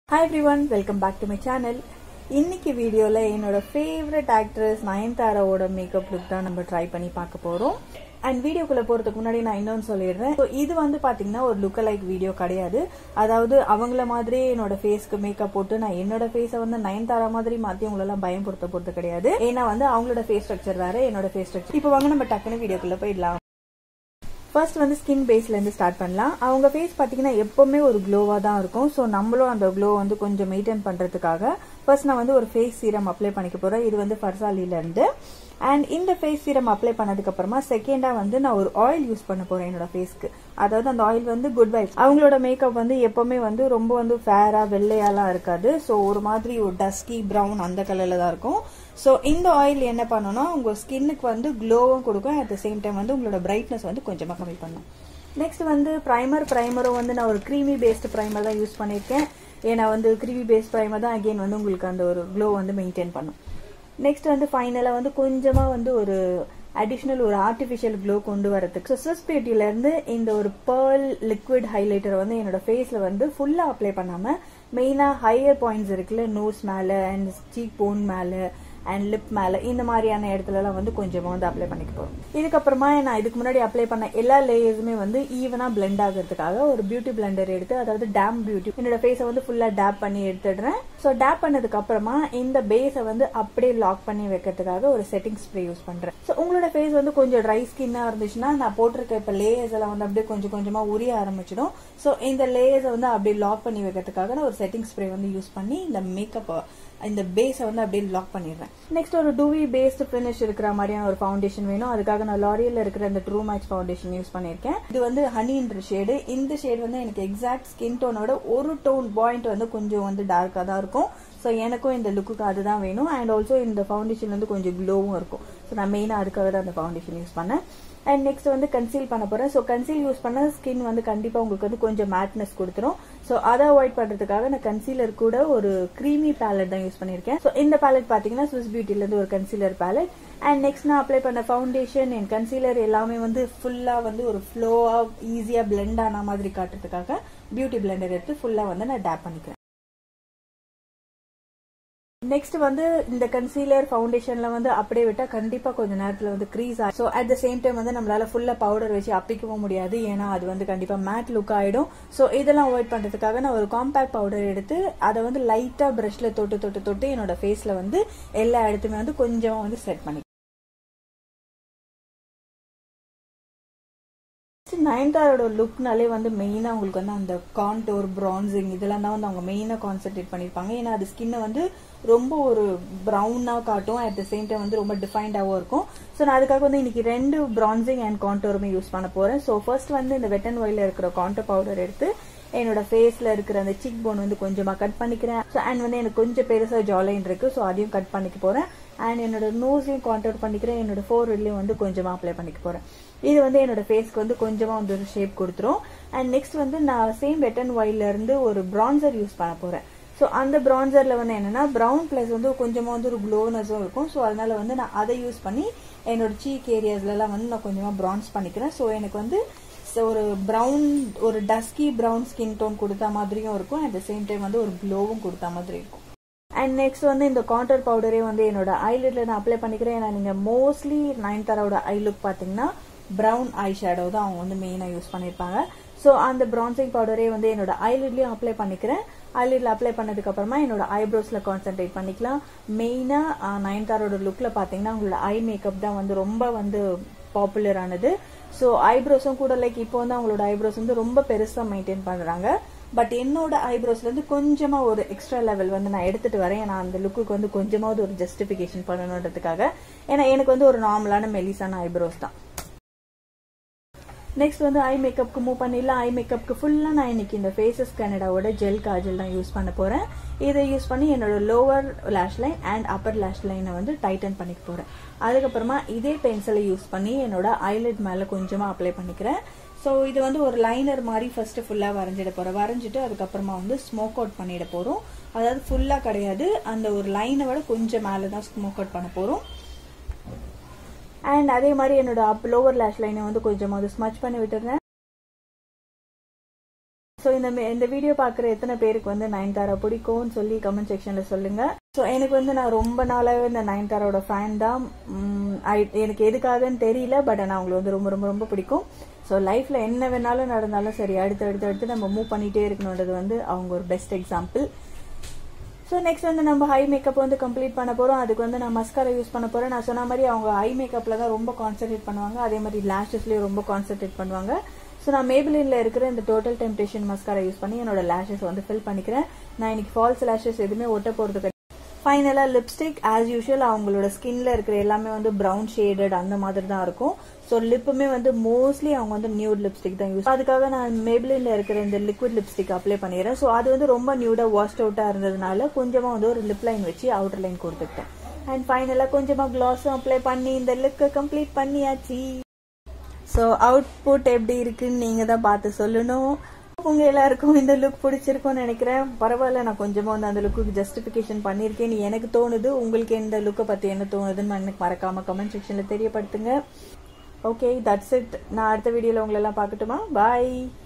hi everyone welcome back to my channel இன்னைக்கு வீடியோவில் என்னோட ஃபேவரட் ஆக்ட்ரஸ் நயன்தாராவோட மேக்கப் லுக் தான் நம்ம ட்ரை பண்ணி பார்க்க போகிறோம் அண்ட் வீடியோக்குள்ள போகிறதுக்கு முன்னாடி நான் இன்னொன்று சொல்லிடுறேன் ஸோ இது வந்து பார்த்தீங்கன்னா ஒரு லுக் லைக் வீடியோ கிடையாது அதாவது அவங்கள மாதிரி என்னோட ஃபேஸ்க்கு மேக்கப் போட்டு நான் என்னோட ஃபேஸை வந்து நயன்தாரா மாதிரி மாற்றி உங்களெல்லாம் பயன்படுத்த போகிறது கிடையாது ஏன்னா வந்து அவங்களோட ஃபேஸ் ஸ்ட்ரக்சர் வேற என்னோட ஃபேஸ் ஸ்ட்ரக்சர் இப்போ வாங்க நம்ம டக்குன்னு வீடியோக்குள்ள போயிடலாம் ஃபர்ஸ்ட் வந்து ஸ்கின் பேஸ்லேருந்து ஸ்டார்ட் பண்ணலாம் அவங்க ஃபேஸ் பார்த்தீங்கன்னா எப்போவுமே ஒரு க்ளோவாக தான் இருக்கும் ஸோ நம்மளும் அந்த க்ளோ வந்து கொஞ்சம் மெயின்டைன் பண்ணுறதுக்காக ஃபர்ஸ்ட் நான் வந்து ஒரு ஃபேஸ் சீரம் அப்ளை பண்ணிக்க போகிறேன் இது வந்து ஃபர்சாலிலேருந்து அண்ட் இந்த ஃபேஸ் சீரம் அப்ளை பண்ணதுக்கு அப்புறமா செகண்டா வந்து நான் ஒரு ஆயில் யூஸ் பண்ண போறேன் என்னோட ஃபேஸ்க்கு அதாவது அந்த ஆயில் வந்து குட் வைப்ஸ் அவங்களோட மேக்கப் வந்து எப்பவுமே வந்து ரொம்ப வந்து ஃபேரா வெள்ளையாலாம் இருக்காது ஸோ ஒரு மாதிரி ஒரு டஸ்கி ப்ரௌன் அந்த கலர்ல தான் இருக்கும் ஸோ இந்த ஆயில் என்ன பண்ணணும்னா உங்க ஸ்கின்னுக்கு வந்து க்ளோவும் கொடுக்கும் அட் த சேம் டைம் வந்து உங்களோட பிரைட்னஸ் வந்து கொஞ்சமாக கம்மி பண்ணும் நெக்ஸ்ட் வந்து ப்ரைமர் ப்ரைமரும் வந்து நான் ஒரு க்ரீமி பேஸ்டு ப்ரைமர் தான் யூஸ் பண்ணியிருக்கேன் ஏன்னா வந்து க்ரீமி பேஸ்ட் ப்ரைமர் தான் அகெயின் வந்து உங்களுக்கு அந்த ஒரு க்ளோ வந்து மெயின்டைன் பண்ணும் நெக்ஸ்ட் வந்து ஃபைனலாக வந்து கொஞ்சமாக வந்து ஒரு அடிஷ்னல் ஒரு ஆர்டிஃபிஷியல் க்ளோ கொண்டு வரதுக்கு ஸோ ஸ்விஸ் பியூட்டிலேருந்து இந்த ஒரு பேர்ல் லிக்விட் ஹைலைட்டர் வந்து என்னோட ஃபேஸில் வந்து ஃபுல்லாக அப்ளை பண்ணாமல் மெயினாக ஹையர் பாயிண்ட்ஸ் இருக்குல்ல நோஸ் மேலே அண்ட் சீக் போன் மேலே அண்ட் லிப் மேலே இந்த மாதிரியான இடத்துலலாம் வந்து கொஞ்சமாக வந்து அப்ளை பண்ணிக்க போகிறோம் இதுக்கப்புறமா நான் இதுக்கு முன்னாடி அப்ளை பண்ண எல்லா லேயர்ஸுமே வந்து ஈவனாக பிளெண்ட் ஆகிறதுக்காக ஒரு பியூட்டி பிளெண்டர் எடுத்து அதாவது டேம் பியூட்டி என்னோட ஃபேஸை வந்து ஃபுல்லாக டேப் பண்ணி எடுத்துடுறேன் ஸோ டேப் பண்ணதுக்கு அப்புறமா இந்த பேஸை வந்து அப்படியே லாக் பண்ணி வைக்கிறதுக்காக ஒரு செட்டிங் ஸ்ப்ரே யூஸ் பண்ணுறேன் ஸோ உங்களோட ஃபேஸ் வந்து கொஞ்சம் ட்ரை ஸ்கின்னாக இருந்துச்சுன்னா நான் போட்டிருக்க இப்போ லேயர்ஸ் எல்லாம் வந்து அப்படியே கொஞ்சம் கொஞ்சமாக உரிய ஆரம்பிச்சிடும் ஸோ இந்த லேயர்ஸை வந்து அப்படியே லாக் பண்ணி வைக்கிறதுக்காக நான் ஒரு செட்டிங் ஸ்ப்ரே வந்து யூஸ் பண்ணி இந்த மேக்கப் இந்த பேஸை வந்து அப்படியே லாக் பண்ணிடுறேன் நெக்ஸ்ட் ஒரு டூவி பேஸ்ட் ஃபினிஷ் இருக்கிற மாதிரியான ஒரு ஃபவுண்டேஷன் வேணும் அதுக்காக நான் லாரியல் இருக்கிற இந்த ட்ரூ மேட்ச் ஃபவுண்டேஷன் யூஸ் பண்ணியிருக்கேன் இது வந்து ஹனின்ற ஷேடு இந்த ஷேட் வந்து எனக்கு எக்ஸாக்ட் ஸ்கின் டோனோட ஒரு டோன் பாயிண்ட் வந்து கொஞ்சம் வந்து டார்க்காக தான் இருக்கும் ஸோ எனக்கும் இந்த லுக்குக்கு அதுதான் வேணும் அண்ட் ஆல்சோ இந்த ஃபவுண்டேஷன் வந்து கொஞ்சம் க்ளோவும் இருக்கும் ஸோ நான் மெயினாக அதுக்காக தான் அந்த ஃபவுண்டேஷன் யூஸ் பண்ணேன் அண்ட் நெக்ஸ்ட் வந்து கன்சீல் பண்ண போறேன் ஸோ கன்சீல் யூஸ் பண்ண ஸ்கின் வந்து கண்டிப்பாக உங்களுக்கு வந்து கொஞ்சம் மேட்னஸ் கொடுத்துரும் ஸோ அதை அவாய்ட் பண்ணுறதுக்காக நான் கன்சீலர் கூட ஒரு க்ரீமி பேலட் தான் யூஸ் பண்ணியிருக்கேன் ஸோ இந்த பேலட் பார்த்தீங்கன்னா ஸ்விஸ் பியூட்டிலேருந்து ஒரு கன்சீலர் பேலட் அண்ட் நெக்ஸ்ட் நான் அப்ளை பண்ண ஃபவுண்டேஷன் என் கன்சீலர் எல்லாமே வந்து ஃபுல்லாக வந்து ஒரு ஃப்ளோவாக ஈஸியாக பிளெண்ட் ஆன மாதிரி காட்டுறதுக்காக பியூட்டி பிளெண்டர் எடுத்து ஃபுல்லாக வந்து நான் டேப் பண்ணிக்கிறேன் நெக்ஸ்ட் வந்து இந்த கன்சீலர் ஃபவுண்டேஷன்ல வந்து அப்படியே விட்டா கண்டிப்பா கொஞ்ச நேரத்துல வந்து க்ரீஸ் ஆகும் so at the same time வந்து நம்மளால ஃபுல்லா பவுடர் வச்சு அப்பிக்கவும் முடியாது ஏன்னா அது வந்து கண்டிப்பா மேட் லுக் ஆயிடும் ஸோ இதெல்லாம் அவாய்ட் பண்றதுக்காக நான் ஒரு காம்பேக்ட் பவுடர் எடுத்து அதை வந்து லைட்டா பிரஷ்ல தொட்டு தொட்டு தொட்டு என்னோட ஃபேஸ்ல வந்து எல்லா இடத்துமே வந்து கொஞ்சமா வந்து செட் பண்ணி நயன்தாரோட லுக்னாலே வந்து மெயினாக உங்களுக்கு வந்து அந்த கான்டோர் பிரான்சிங் இதெல்லாம் தான் வந்து அவங்க மெயினாக கான்சென்ட்ரேட் பண்ணியிருப்பாங்க ஏன்னா அது ஸ்கின்னை வந்து ரொம்ப ஒரு ப்ரௌனாக காட்டும் அட் த சேம் டைம் வந்து ரொம்ப டிஃபைன்டாகவும் இருக்கும் ஸோ நான் அதுக்காக வந்து இன்னைக்கு ரெண்டு பிரான்சிங் அண்ட் கான்டோருமே யூஸ் பண்ண போகிறேன் ஸோ ஃபர்ஸ்ட் வந்து இந்த வெட் அண்ட் ஒயில இருக்கிற கான்டோர் பவுடர் எடுத்து என்னோட ஃபேஸ்ல இருக்கிற அந்த சிக் போன் வந்து கொஞ்சமா கட் பண்ணிக்கிறேன் ஸோ அண்ட் வந்து எனக்கு கொஞ்சம் பெருசா ஜாலைன் இருக்கு ஸோ அதையும் கட் பண்ணிக்க போறேன் அண்ட் என்னோட நோஸையும் கான்டோர் பண்ணிக்கிறேன் என்னோட ஃபோர் ஹெட்லையும் வந்து கொஞ்சமா அப்ளை பண்ணிக்க போறேன் இது வந்து என்னோட ஃபேஸ்க்கு வந்து கொஞ்சமா வந்து ஒரு ஷேப் கொடுத்துரும் அண்ட் நெக்ஸ்ட் வந்து நான் சேம் வெட் அண்ட் ஒயில இருந்து ஒரு பிரான்சர் யூஸ் பண்ண போறேன் ஸோ அந்த பிரான்சர்ல வந்து என்னன்னா ப்ரௌன் பிளஸ் வந்து கொஞ்சமா வந்து ஒரு க்ளோனஸும் இருக்கும் ஸோ அதனால வந்து நான் அதை யூஸ் பண்ணி என்னோட சீக் ஏரியாஸ்லாம் வந்து நான் கொஞ்சமா பிரான்ஸ் பண்ணிக்கிறேன் ஸோ எனக்கு வந்து ஒரு ப்ரௌன் ஒரு டஸ்கி ப்ரௌன் ஸ்கின் டோன் கொடுத்த மாதிரியும் இருக்கும் அட் த சேம் டைம் வந்து ஒரு க்ளோவும் கொடுத்த மாதிரி இருக்கும் அண்ட் நெக்ஸ்ட் வந்து இந்த கான்டர் பவுடரே வந்து என்னோட ஐலிட்ல நான் அப்ளை பண்ணிக்கிறேன் ஏன்னா நீங்க மோஸ்ட்லி நைன்தாரோட ஐ லுக் பாத்தீங்கன்னா ப்ரௌன் ஐ ஷேடோ தான் அவங்க வந்து மெயினாக யூஸ் பண்ணியிருப்பாங்க ஸோ அந்த பிரான்சிங் பவுடரே வந்து என்னோட ஐலிட்லயும் அப்ளை பண்ணிக்கிறேன் ஐலிட்ல அப்ளை பண்ணதுக்கு அப்புறமா என்னோட ஐப்ரோஸ்ல கான்சென்ட்ரேட் பண்ணிக்கலாம் மெயினா நயன்தாரோட லுக்ல பாத்தீங்கன்னா உங்களோட ஐ மேக்கப் தான் வந்து ரொம்ப வந்து பாப்புலர் ஆனது ஸோ ஐப்ரோஸும் கூட லைக் இப்போ வந்து அவங்களோட ஐப்ரோஸ் வந்து ரொம்ப பெருசா மெயின்டைன் பண்றாங்க பட் என்னோட ஐப்ரோஸ்ல இருந்து கொஞ்சமா ஒரு எக்ஸ்ட்ரா லெவல் வந்து நான் எடுத்துட்டு வரேன் நான் அந்த லுக்குக்கு வந்து கொஞ்சமாவது ஒரு ஜஸ்டிபிகேஷன் பண்ணணுன்றதுக்காக ஏன்னா எனக்கு வந்து ஒரு நார்மலான மெலிசான ஐப்ரோஸ் தான் நெக்ஸ்ட் வந்து ஐ மேக்கப்க்கு மூவ் பண்ணிடலாம் ஐ மேக்கப்க்கு ஃபுல்லாக நான் இன்னைக்கு இந்த ஃபேஸஸ் கனடாவோட ஜெல் காஜல் தான் யூஸ் பண்ண போகிறேன் இதை யூஸ் பண்ணி என்னோட lower lash line and upper lash லைனை வந்து டைட்டன் பண்ணிக்க போகிறேன் அதுக்கப்புறமா இதே பென்சிலை யூஸ் பண்ணி என்னோட ஐலட் மேலே கொஞ்சமாக அப்ளை பண்ணிக்கிறேன் ஸோ இது வந்து ஒரு லைனர் மாதிரி ஃபர்ஸ்ட் ஃபுல்லாக வரைஞ்சிட போகிறோம் வரைஞ்சிட்டு அதுக்கப்புறமா வந்து ஸ்மோக் அவுட் பண்ணிட போகிறோம் அதாவது ஃபுல்லாக கிடையாது அந்த ஒரு லைனை விட கொஞ்சம் மேலே தான் ஸ்மோக் அவுட் பண்ண போகிறோம் அண்ட் அதே மாதிரி என்னோட அப் லோவர் லேஷ் லைனை வந்து கொஞ்சமாக ஸ்மச் பண்ணி விட்டுறேன் ஸோ இந்த இந்த வீடியோ பார்க்குற எத்தனை பேருக்கு வந்து நயன்தாரா பிடிக்கும்னு சொல்லி கமெண்ட் செக்ஷன்ல சொல்லுங்க ஸோ எனக்கு வந்து நான் ரொம்ப நாளாவே இந்த நயன்தாரோட ஃபேன் தான் உம், I- எனக்கு எதுக்காகன்னு தெரியல பட் ஆனால் அவங்களுக்கு வந்து ரொம்ப ரொம்ப ரொம்ப பிடிக்கும் ஸோ லைஃப்ல என்ன வேணாலும் நடந்தாலும் சரி அடுத்து அடுத்து அடுத்து நம்ம மூவ் பண்ணிட்டே இருக்கணுன்றது வந்து அவங்க ஒரு பெஸ்ட் எக்ஸாம்பிள் ஸோ நெக்ஸ்ட் வந்து நம்ம ஹை மேக்கப் வந்து கம்ப்ளீட் பண்ண போகிறோம் அதுக்கு வந்து நான் மஸ்காரா யூஸ் பண்ண போகிறேன் நான் சொன்ன மாதிரி அவங்க ஹை மேக்கப்பில் தான் ரொம்ப கான்சென்ட்ரேட் பண்ணுவாங்க அதே மாதிரி லேஷஸ்லேயும் ரொம்ப கான்சென்ட்ரேட் பண்ணுவாங்க ஸோ நான் மேபிளின்ல இருக்கிற இந்த டோட்டல் டெம்டேஷன் மஸ்காரா யூஸ் பண்ணி என்னோட லேஷஸ் வந்து ஃபில் பண்ணிக்கிறேன் நான் இன்னைக்கு ஃபால்ஸ் லேஷஸ் எதுவுமே ஒட்ட போகிறது கிடையாது ஃபைனலாக லிப்ஸ்டிக் ஆஸ் யூஷுவல் அவங்களோட ஸ்கின்ல இருக்கிற எல்லாமே வந்து ப்ரௌன் ஷேடட் அந்த மாதிரி தான் இருக்கும் ஸோ லிப்புமே வந்து மோஸ்ட்லி அவங்க வந்து நியூட் லிப்ஸ்டிக் தான் யூஸ் அதுக்காக நான் மேபிளின்ல இருக்கிற இந்த லிக்விட் லிப்ஸ்டிக் அப்ளை பண்ணிடுறேன் ஸோ அது வந்து ரொம்ப நியூடா வாஷ்ட் அவுட்டா இருந்ததுனால கொஞ்சமா வந்து ஒரு லிப் லைன் வச்சு அவுட்டர் லைன் கொடுத்துட்டேன் அண்ட் ஃபைனலாக கொஞ்சமா க்ளாஸும் அப்ளை பண்ணி இந்த லுக்கை கம்ப்ளீட் பண்ணியாச்சு ஸோ அவுட்புட் எப்படி இருக்குன்னு நீங்க தான் பார்த்து சொல்லணும் உங்க எல்லாருக்கும் இந்த லுக் பிடிச்சிருக்கும்னு நினைக்கிறேன் பரவாயில்ல நான் கொஞ்சமா வந்து அந்த லுக்கு ஜஸ்டிஃபிகேஷன் பண்ணியிருக்கேன்னு எனக்கு தோணுது உங்களுக்கு இந்த லுக்கை பத்தி என்ன தோணுதுன்னு எனக்கு மறக்காம கமெண்ட் செக்ஷன்ல தெரியப்படுத்துங்க ஓகே தட்ஸ் இட் நான் அடுத்த வீடியோல உங்களை எல்லாம் பார்க்கட்டுமா பாய்